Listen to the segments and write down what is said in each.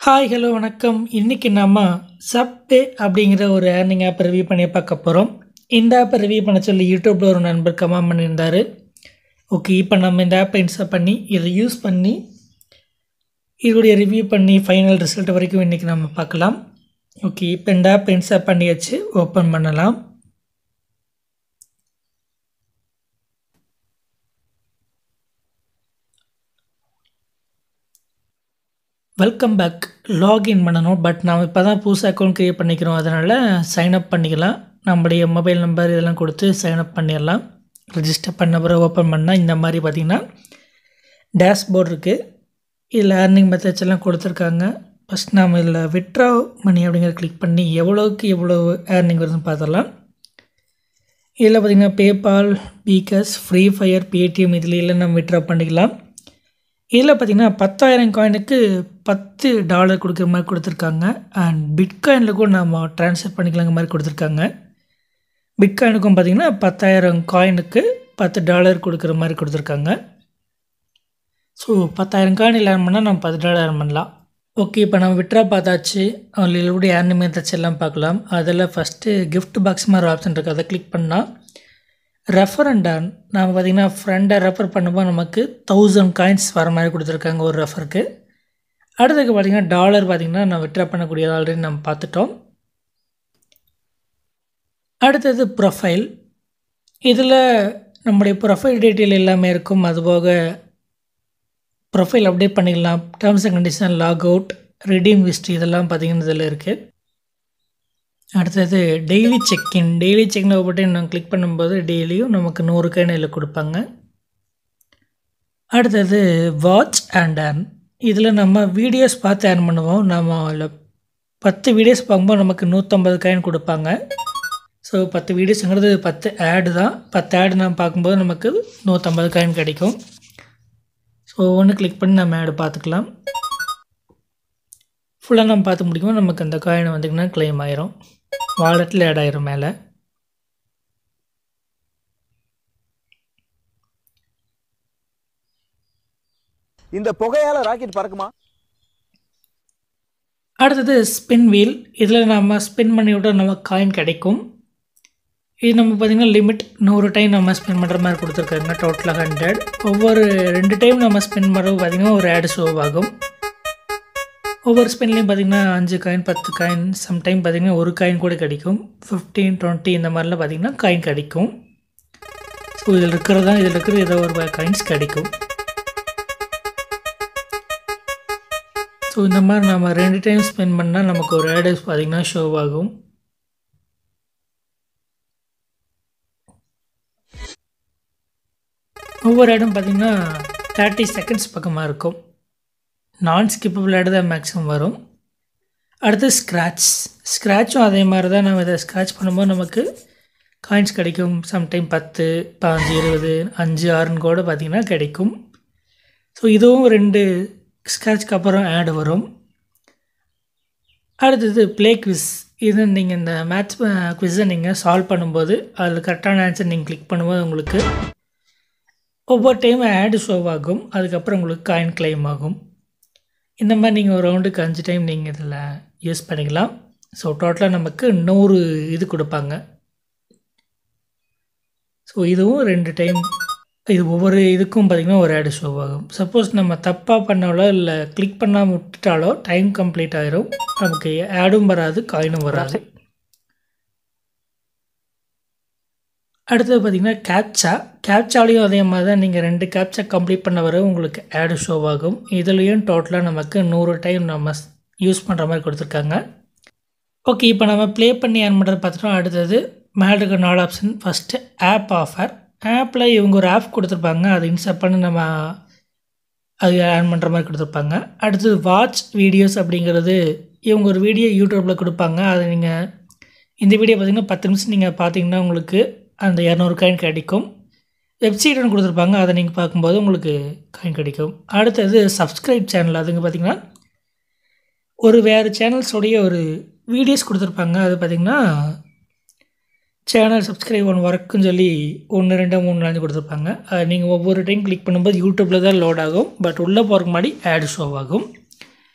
Hi hello வணக்கம் இன்றைக்கி நம்ம சப்பே அப்படிங்கிற ஒரு ஏர்னிங் ஆப் ரிவ்யூ பண்ணி பார்க்க போகிறோம் இந்த ஆப்பை ரிவ்யூ பண்ண சொல்லி யூடியூப்பில் ஒரு நண்பர் கமெண்ட் பண்ணியிருந்தார் ஓகே இப்போ நம்ம இந்த ஆப்பை இன்ஸ்டால் பண்ணி இதை யூஸ் பண்ணி இதோடைய ரிவ்யூ பண்ணி ஃபைனல் ரிசல்ட் வரைக்கும் இன்றைக்கி நம்ம பார்க்கலாம் ஓகே இப்போ இந்த ஆப்பை இன்ஸ்டால் பண்ணியாச்சு ஓப்பன் பண்ணலாம் வெல்கம் பேக் லாகின் பண்ணணும் பட் நாம் இப்போ தான் புதுசாக அக்கௌண்ட் க்ரியேட் பண்ணிக்கிறோம் அதனால் சைன் அப் பண்ணிக்கலாம் நம்முடைய மொபைல் நம்பர் இதெல்லாம் கொடுத்து சைன் அப் பண்ணிடலாம் ரிஜிஸ்டர் பண்ண பிறகு ஓப்பன் பண்ணால் இந்த மாதிரி பார்த்திங்கன்னா டேஷ்போர்ட் இருக்குது இதில் ஏர்னிங் மெத்தட்ஸ் எல்லாம் கொடுத்துருக்காங்க ஃபஸ்ட் நாம் இதில் விட்ரா மணி அப்படிங்கிறத கிளிக் பண்ணி எவ்வளோக்கு எவ்வளோ ஏர்னிங் வருதுன்னு பார்த்துடலாம் இதில் பார்த்திங்கன்னா பேபால் பீகஸ் ஃப்ரீ ஃபயர் பேடிஎம் இதில் எல்லாம் நம்ம விட்ரா பண்ணிக்கலாம் இதில் பார்த்திங்கன்னா பத்தாயிரம் காயினுக்கு பத்து டாலர் கொடுக்குற மாதிரி கொடுத்துருக்காங்க அண்ட் பிட்காயினில் கூட நம்ம ட்ரான்ஸ்ஃபர் பண்ணிக்கலாங்க மாதிரி கொடுத்துருக்காங்க பிட்காயினுக்கும் பார்த்திங்கன்னா பத்தாயிரம் காயினுக்கு பத்து டாலர் கொடுக்குற மாதிரி கொடுத்துருக்காங்க ஸோ பத்தாயிரம் காயின் லேர்ன் பண்ணால் நம்ம பத்து டாலர் ஏர்ன் பண்ணலாம் ஓகே இப்போ நம்ம விட்ரா பார்த்தாச்சு அவங்களுடைய ஏர்னிங் மெத்தட்ஸ் எல்லாம் பார்க்கலாம் அதில் ஃபஸ்ட்டு கிஃப்ட் பாக்ஸ் மாதிரி ஆப்ஷன் இருக்குது அதை கிளிக் பண்ணால் ரெஃபர் அண்ட் ஆன் நாம் பார்த்திங்கன்னா ஃப்ரெண்டை ரெஃபர் பண்ணும்போது நமக்கு தௌசண்ட் காயின்ஸ் வர மாதிரி கொடுத்துருக்காங்க ஒரு ரெஃபருக்கு அடுத்ததுக்கு பார்த்திங்கன்னா டாலர் பார்த்திங்கன்னா நான் விட்ரா பண்ணக்கூடியது ஆல்ரெடி நம்ம பார்த்துட்டோம் அடுத்தது ப்ரொஃபைல் இதில் நம்முடைய ப்ரொஃபைல் டீட்டெயில் எல்லாமே இருக்கும் அதுபோக ப்ரொஃபைல் அப்டேட் பண்ணிக்கலாம் terms and condition log out redeem history இதெல்லாம் பார்த்திங்கன்னா இதில் இருக்குது அடுத்தது daily check in daily check in button நம்ம கிளிக் பண்ணும்போது டெய்லியும் நமக்கு நூறு காயின் இதில் கொடுப்பாங்க அடுத்தது வாட்ச் அண்ட் ஏர்ன் இதில் நம்ம வீடியோஸ் பார்த்து ஏர்ன் பண்ணுவோம் நம்ம அதில் பத்து வீடியோஸ் பார்க்கும்போது நமக்கு நூற்றம்பது காயின் கொடுப்பாங்க ஸோ பத்து வீடியோஸுங்கிறது பத்து ஆடு தான் பத்து ஆடு நம்ம பார்க்கும்போது நமக்கு நூற்றம்பது காயின் கிடைக்கும் ஸோ ஒன்று கிளிக் பண்ணி நம்ம ஆடு பார்த்துக்கலாம் ஃபுல்லாக நம்ம பார்த்து முடிக்கும்போது நமக்கு அந்த காயினை வந்திங்கன்னா கிளைம் ஆயிரும் வாலெட்டில் ஆட் ஆயிரும் மேலே இந்த புகையால ராக்கெட் பறக்குமா அடுத்தது ஸ்பின் வீல் இதில் நம்ம ஸ்பின் பண்ணி விட்டால் நமக்கு காயின் கிடைக்கும் இது நம்ம பார்த்திங்கன்னா லிமிட் நூறு டைம் நம்ம ஸ்பின் பண்ணுற மாதிரி கொடுத்துருக்காங்க டோட்டலாக ஹண்ட்ரட் ஒவ்வொரு ரெண்டு டைம் நம்ம ஸ்பின் பண்ணுறது பார்த்திங்கன்னா ஒரு ஆடு ஷோ ஆகும் ஒவ்வொரு ஸ்பின்லேயும் பார்த்திங்கன்னா அஞ்சு காயின் பத்து காயின் சம்டைம் பார்த்திங்கன்னா ஒரு காயின் கூட கிடைக்கும் ஃபிஃப்டீன் டுவெண்ட்டி இந்த மாதிரிலாம் பார்த்திங்கன்னா காயின் கிடைக்கும் ஸோ இதில் இருக்கிறது தான் இதில் இருக்கிற ஏதோ ஒரு காயின்ஸ் கிடைக்கும் ஸோ இந்த மாதிரி நம்ம ரெண்டு டைம் ஸ்பெண்ட் பண்ணால் நமக்கு ஒரு ஆடு பார்த்திங்கன்னா ஷோ ஆகும் ஒவ்வொரு ஆடும் பார்த்திங்கன்னா தேர்ட்டி செகண்ட்ஸ் பக்கமாக இருக்கும் நான் ஸ்கிப்பபிள் ஆடு தான் மேக்ஸிமம் வரும் அடுத்து ஸ்க்ராட்ச் ஸ்க்ராட்சும் அதே மாதிரி தான் நம்ம இதை ஸ்க்ராட்ச் பண்ணும்போது நமக்கு காயின்ஸ் கிடைக்கும் சம்டைம் பத்து பாஞ்சு இருபது அஞ்சு ஆறுன்னு கூட பார்த்திங்கன்னா கிடைக்கும் ஸோ இதுவும் ரெண்டு ஸ்க்ராட்ச்க்கு அப்புறம் ஆடு வரும் அடுத்தது ப்ளே குவிஸ் இது நீங்கள் இந்த மேட்ச் குவிஸை நீங்கள் சால்வ் பண்ணும்போது அதில் கரெக்டான ஆன்சர் நீங்கள் கிளிக் பண்ணும்போது உங்களுக்கு ஒவ்வொரு டைம் ஆடு ஷோ ஆகும் அதுக்கப்புறம் உங்களுக்கு காயின் கிளைம் ஆகும் இந்த மாதிரி நீங்கள் ஒரு ரவுண்டுக்கு அஞ்சு டைம் நீங்கள் இதில் யூஸ் பண்ணிக்கலாம் ஸோ டோட்டலாக நமக்கு நூறு இது கொடுப்பாங்க ஸோ இதுவும் ரெண்டு டைம் இது ஒவ்வொரு இதுக்கும் பார்த்திங்கன்னா ஒரு ஆடு ஷோ ஆகும் சப்போஸ் நம்ம தப்பாக பண்ணாலோ இல்லை கிளிக் பண்ணாமல் விட்டுட்டாலோ டைம் கம்ப்ளீட் ஆகிரும் நமக்கு ஆடும் வராது காயினும் வராது அடுத்தது பார்த்திங்கன்னா கேப்சா கேப்சாலையும் அதே மாதிரி தான் நீங்கள் ரெண்டு கேப்சா கம்ப்ளீட் பண்ண வர உங்களுக்கு ஆடு ஷோ ஆகும் இதுலேயும் டோட்டலாக நமக்கு நூறு டைம் நம்ம யூஸ் பண்ணுற மாதிரி கொடுத்துருக்காங்க ஓகே இப்போ நம்ம ப்ளே பண்ணி ஏர்ன் பண்ணுறது பார்த்துட்டோம் அடுத்தது மேலே இருக்க நாலு ஆப்ஷன் ஃபஸ்ட்டு ஆப் ஆஃபர் ஆப்பில் இவங்க ஒரு ஆப் கொடுத்துருப்பாங்க அதை இன்ஸ்டால் பண்ணி நம்ம அது ஏர்ன் பண்ணுற மாதிரி கொடுத்துருப்பாங்க அடுத்தது வாட்ச் வீடியோஸ் அப்படிங்கிறது இவங்க ஒரு வீடியோ யூடியூப்பில் கொடுப்பாங்க அதை நீங்கள் இந்த வீடியோ பார்த்திங்கன்னா பத்து நிமிஷம் நீங்கள் பார்த்தீங்கன்னா உங்களுக்கு அந்த இரநூறு காயின் கிடைக்கும் வெப்சைட் ஒன்று கொடுத்துருப்பாங்க அதை நீங்கள் பார்க்கும்போது உங்களுக்கு காயின் கிடைக்கும் அடுத்தது சப்ஸ்கிரைப் சேனல் அதுங்க பார்த்திங்கன்னா ஒரு வேறு சேனல்ஸோடைய ஒரு வீடியோஸ் கொடுத்துருப்பாங்க அது பார்த்திங்கன்னா சேனல் சப்ஸ்கிரைப் ஒன்று ஒர்க்குன்னு சொல்லி ஒன்று ரெண்டு மூணு நாலு கொடுத்துருப்பாங்க அது நீங்கள் ஒவ்வொரு டைம் கிளிக் பண்ணும்போது யூடியூப்பில் தான் லோட் ஆகும் பட் உள்ளே போகிறக்கு முன்னாடி ஆட் ஷோ ஆகும்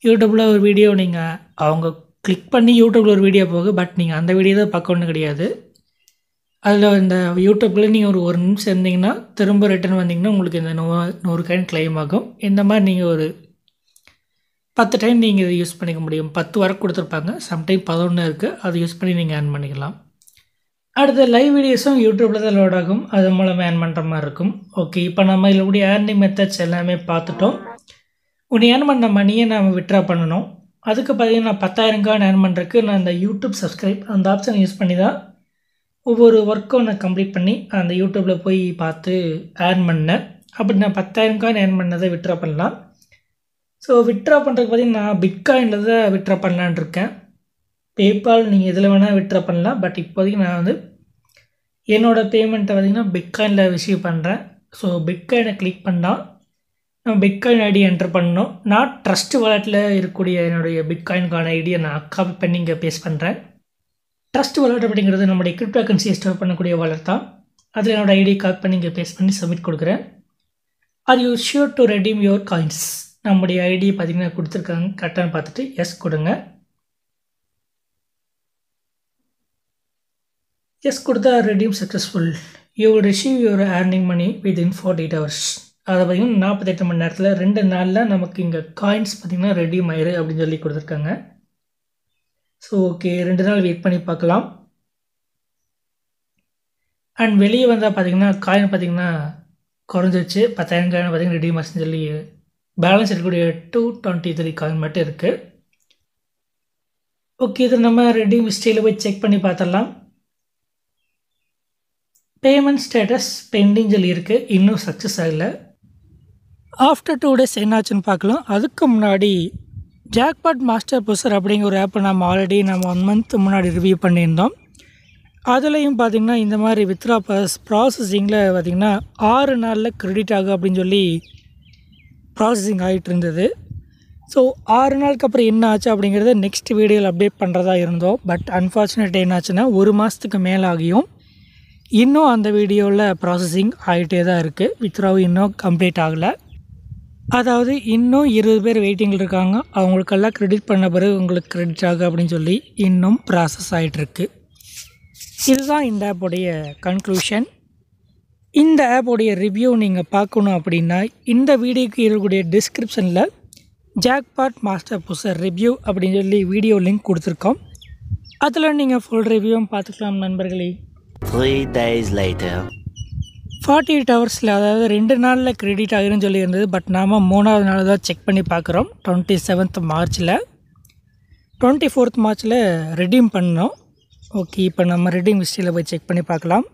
யூடியூப்பில் ஒரு வீடியோ நீங்கள் அவங்க கிளிக் பண்ணி யூடியூப்பில் ஒரு வீடியோ போகும் பட் நீங்கள் அந்த வீடியோ தான் பார்க்கணும் கிடையாது அதில் இந்த யூடியூப்பில் நீங்கள் ஒரு ஒரு நிமிஷம் இருந்தீங்கன்னா திரும்ப ரிட்டர்ன் வந்தீங்கன்னா உங்களுக்கு இந்த நூ நூறு காயின் கிளைம் ஆகும் இந்த மாதிரி நீங்கள் ஒரு பத்து டைம் நீங்கள் இதை யூஸ் பண்ணிக்க முடியும் பத்து வரை கொடுத்துருப்பாங்க சம்டைம் பதினொன்று இருக்குது அதை யூஸ் பண்ணி நீங்கள் ஏர்ன் பண்ணிக்கலாம் அடுத்த லைவ் வீடியோஸும் யூடியூப்பில் தான் லோட் ஆகும் அது மூலமாக ஏர்ன் பண்ணுற மாதிரி இருக்கும் ஓகே இப்போ நம்ம இதில் கூடிய ஏர்னிங் மெத்தட்ஸ் எல்லாமே பார்த்துட்டோம் உன்னை ஏர்ன் பண்ண மணியை நாம் விட்ரா பண்ணணும் அதுக்கு பார்த்தீங்கன்னா பத்தாயிரம் கார்டு ஏர்ன் பண்ணுறதுக்கு நான் இந்த யூடியூப் சப்ஸ்கிரைப் அந்த ஆப்ஷன் யூஸ் பண்ணி தான் ஒவ்வொரு ஒர்க்கும் நான் கம்ப்ளீட் பண்ணி அந்த யூடியூப்பில் போய் பார்த்து ஏர்ன் பண்ணேன் அப்படி நான் பத்தாயிரம் காயின் ஏர்ன் பண்ணதை விட்ரா பண்ணலாம் ஸோ விட்ரா பண்ணுறதுக்கு பார்த்தீங்கன்னா நான் பிட்காயினில் தான் விட்ரா பண்ணலான் இருக்கேன் பேபால் நீங்கள் எதில் வேணால் விட்ரா பண்ணலாம் பட் இப்போதைக்கு நான் வந்து என்னோடய பேமெண்ட்டை பார்த்திங்கன்னா பிட்காயினில் ரிசீவ் பண்ணுறேன் ஸோ பிட்காயினை கிளிக் பண்ணால் நம்ம பிட்காயின் ஐடி என்டர் பண்ணணும் நான் ட்ரஸ்ட் வாலெட்டில் இருக்கக்கூடிய என்னுடைய பிட்காயின்கான ஐடியை நான் காப்பி பண்ணி இங்கே பேஸ்ட் பண்ணுறேன் ட்ரஸ்ட் வாலெட் அப்படிங்கிறது நம்முடைய கிரிப்டோ கரன்சியை ஸ்டோர் பண்ணக்கூடிய வாலெட் தான் அதில் என்னோடய ஐடி காப்பி பண்ணி இங்கே பேஸ்ட் பண்ணி சப்மிட் கொடுக்குறேன் are you sure to redeem your coins நம்முடைய ஐடி பார்த்திங்கன்னா கொடுத்துருக்காங்க கரெக்டானு பார்த்துட்டு எஸ் கொடுங்க எஸ் கொடுத்தா redeem successful you will receive your earning money within forty eight hours அதை பார்த்திங்கன்னா நாற்பத்தெட்டு மணி நேரத்தில் ரெண்டு நாளில் நமக்கு இங்கே காயின்ஸ் பார்த்திங்கன்னா ரெடீம் ஆயிரு அப்படின்னு சொல்லி கொடுத்துருக்காங்க ஸோ ஓகே ரெண்டு நாள் வெயிட் பண்ணி பார்க்கலாம் அண்ட் வெளியே வந்தால் பார்த்திங்கன்னா காயின் பார்த்திங்கன்னா குறைஞ்சிருச்சு பத்தாயிரம் காயின் பார்த்திங்கன்னா ரெடீம் ஆச்சுன்னு சொல்லி பேலன்ஸ் இருக்கக்கூடிய டூ டுவெண்ட்டி த்ரீ காயின் மட்டும் இருக்குது ஓகே இது நம்ம ரெடீம் ஹிஸ்ட்ரியில் போய் செக் பண்ணி பார்த்துடலாம் பேமெண்ட் ஸ்டேட்டஸ் பெண்டிங் சொல்லி இருக்குது இன்னும் சக்ஸஸ் ஆகலை ஆஃப்டர் டூ டேஸ் என்னாச்சுன்னு பார்க்கலாம் அதுக்கு முன்னாடி ஜாக்பாட் மாஸ்டர் புசர் அப்படிங்கிற ஒரு ஆப்பை நம்ம ஆல்ரெடி நம்ம ஒன் மந்த் முன்னாடி ரிவ்யூ பண்ணியிருந்தோம் அதுலேயும் பார்த்திங்கன்னா இந்த மாதிரி வித்ரா ப்ராஸ் ப்ராசஸிங்கில் பார்த்திங்கன்னா ஆறு நாளில் கிரெடிட் ஆகும் அப்படின்னு சொல்லி ப்ராசஸிங் ஆகிட்டு இருந்தது ஸோ ஆறு நாளுக்கு அப்புறம் என்ன ஆச்சு அப்படிங்கிறத நெக்ஸ்ட் வீடியோவில் அப்டேட் பண்ணுறதா இருந்தோம் பட் அன்ஃபார்ச்சுனேட் என்னாச்சுன்னா ஒரு மாதத்துக்கு மேலே ஆகியும் இன்னும் அந்த வீடியோவில் ப்ராசஸிங் ஆகிட்டே தான் இருக்குது வித்ராவும் இன்னும் கம்ப்ளீட் ஆகலை அதாவது இன்னும் இருபது பேர் வெயிட்டிங்கில் இருக்காங்க அவங்களுக்கெல்லாம் கிரெடிட் பண்ண பிறகு உங்களுக்கு கிரெடிட் ஆகும் அப்படின்னு சொல்லி இன்னும் ப்ராசஸ் ஆகிட்டுருக்கு இதுதான் இந்த ஆப்போடைய கன்க்ளூஷன் இந்த ஆப்போடைய ரிவ்யூ நீங்கள் பார்க்கணும் அப்படின்னா இந்த வீடியோக்கு இருக்கக்கூடிய டிஸ்கிரிப்ஷனில் ஜாக்பாட் மாஸ்டர் புசர் ரிவ்யூ அப்படின்னு சொல்லி வீடியோ லிங்க் கொடுத்துருக்கோம் அதில் நீங்கள் ஃபுல் ரிவ்யூவும் பார்த்துக்கலாம் நண்பர்களே Three days later. Forty eight ஹவர்ஸில் அதாவது ரெண்டு நாளில் கிரெடிட் ஆகிரும்னு சொல்லியிருந்தது பட் நாம் மூணாவது நாள் தான் செக் பண்ணி பார்க்குறோம் டுவெண்ட்டி செவன்த் மார்ச்சில் டுவெண்ட்டி ஃபோர்த் மார்ச்சில் ரெடீம் பண்ணோம் ஓகே இப்போ நம்ம ரெடீம் ஹிஸ்ட்ரியில் போய் செக் பண்ணி பார்க்கலாம்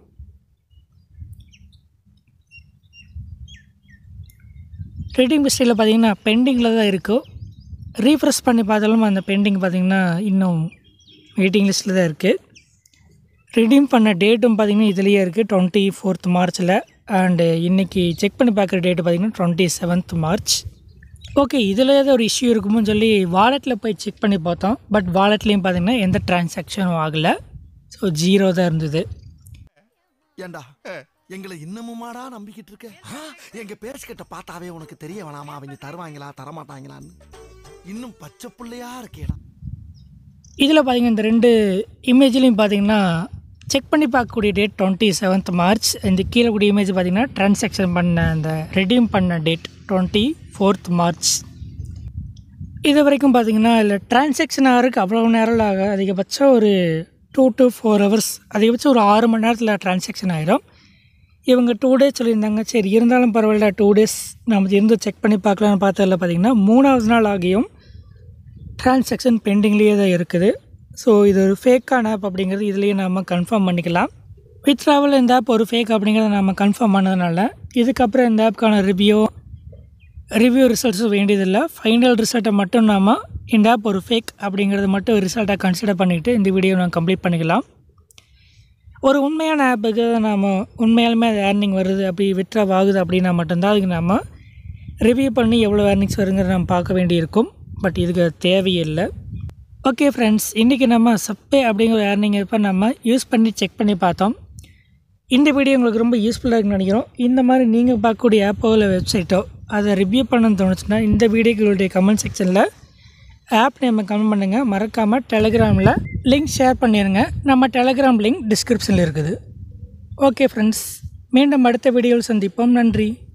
ரெடீம் ஹிஸ்ட்ரியில் பார்த்தீங்கன்னா பெண்டிங்கில் தான் இருக்கும் ரீஃப்ரெஷ் பண்ணி பார்த்தாலும் அந்த பெண்டிங் பார்த்திங்கன்னா இன்னும் வெயிட்டிங் லிஸ்ட்டில் தான் இருக்குது ரிடீம் பண்ண டேட்டும் பார்த்திங்கன்னா இதுலேயே இருக்குது டுவெண்ட்டி ஃபோர்த் மார்ச்சில் அண்டு இன்றைக்கி செக் பண்ணி பார்க்குற டேட்டு பார்த்திங்கன்னா டுவெண்ட்டி செவன்த் மார்ச் ஓகே இதில் ஏதோ ஒரு இஷ்யூ இருக்குமோன்னு சொல்லி வாலெட்டில் போய் செக் பண்ணி பார்த்தோம் பட் வாலெட்லேயும் பார்த்திங்கன்னா எந்த டிரான்சாக்ஷனும் ஆகலை ஸோ ஜீரோ தான் இருந்தது ஏண்டா எங்களை இன்னமுமாடா நம்பிக்கிட்டு இருக்க ஆ, எங்க பேசிக்கிட்ட பார்த்தாவே உனக்கு தெரிய வேணாமா அவங்க தருவாங்களா தரமாட்டாங்களான்னு இன்னும் பச்சை புள்ளையா இருக்கேடா இதில் பார்த்தீங்கன்னா இந்த ரெண்டு இமேஜ்லேயும் பார்த்தீங்கன்னா செக் பண்ணி பார்க்கக்கூடிய டேட் டுவெண்ட்டி செவன்த் மார்ச் இந்த கீழே கூடிய இமேஜ் பார்த்தீங்கன்னா ட்ரான்சாக்ஷன் பண்ண அந்த ரெடீம் பண்ண டேட் டுவெண்ட்டி ஃபோர்த் மார்ச் இது வரைக்கும் பார்த்தீங்கன்னா இதில் ட்ரான்சாக்ஷன் ஆகிறதுக்கு அவ்வளோ நேரம் ஆக அதிகபட்சம் ஒரு டூ டு ஃபோர் ஹவர்ஸ் அதிகபட்சம் ஒரு ஆறு மணி நேரத்தில் ட்ரான்சாக்ஷன் ஆகிடும் இவங்க டூ டேஸ் சொல்லியிருந்தாங்க சரி இருந்தாலும் பரவாயில்ல டூ டேஸ் நம்ம இருந்து செக் பண்ணி பார்க்கலான்னு பார்த்ததில் பார்த்தீங்கன்னா மூணாவது நாள் ஆகியும் டிரான்சாக்ஷன் பெண்டிங்லேயே தான் இருக்குது ஸோ இது ஒரு ஃபேக்கான ஆப் அப்படிங்கிறது இதுலேயே நாம் கன்ஃபார்ம் பண்ணிக்கலாம் வித் ட்ராவல் இந்த ஆப் ஒரு ஃபேக் அப்படிங்கிறத நம்ம கன்ஃபார்ம் பண்ணதுனால இதுக்கப்புறம் இந்த ஆப்புக்கான ரிவ்யூ ரிவ்யூ ரிசல்ட்ஸும் வேண்டியதில்லை ஃபைனல் ரிசல்ட்டை மட்டும் நாம் இந்த ஆப் ஒரு ஃபேக் அப்படிங்கிறத மட்டும் ரிசல்ட்டாக கன்சிடர் பண்ணிவிட்டு இந்த வீடியோ நான் கம்ப்ளீட் பண்ணிக்கலாம் ஒரு உண்மையான ஆப்புக்கு நாம் உண்மையாலுமே அது ஏர்னிங் வருது அப்படி விட்ரா ஆகுது அப்படின்னா மட்டும்தான் அதுக்கு நாம் ரிவ்யூ பண்ணி எவ்வளோ ஏர்னிங்ஸ் வருங்கிறத நம்ம பார்க்க வேண்டியிருக்கும் பட் இதுக்கு அது தேவையில்லை ஓகே ஃப்ரெண்ட்ஸ் இன்றைக்கி நம்ம சப்பே அப்படிங்கிற ஏர்னிங் இப்போ நம்ம யூஸ் பண்ணி செக் பண்ணி பார்த்தோம் இந்த வீடியோ உங்களுக்கு ரொம்ப யூஸ்ஃபுல்லாக இருக்குன்னு நினைக்கிறோம் இந்த மாதிரி நீங்கள் பார்க்கக்கூடிய ஆப்போ இல்லை வெப்சைட்டோ அதை ரிவ்யூ பண்ணணும்னு தோணுச்சுன்னா இந்த வீடியோக்களுடைய கமெண்ட் செக்ஷனில் ஆப் நேமை கமெண்ட் பண்ணுங்கள் மறக்காமல் டெலகிராமில் லிங்க் ஷேர் பண்ணிடுங்க நம்ம டெலகிராம் லிங்க் டிஸ்கிரிப்ஷனில் இருக்குது ஓகே ஃப்ரெண்ட்ஸ் மீண்டும் அடுத்த வீடியோவில் சந்திப்போம் நன்றி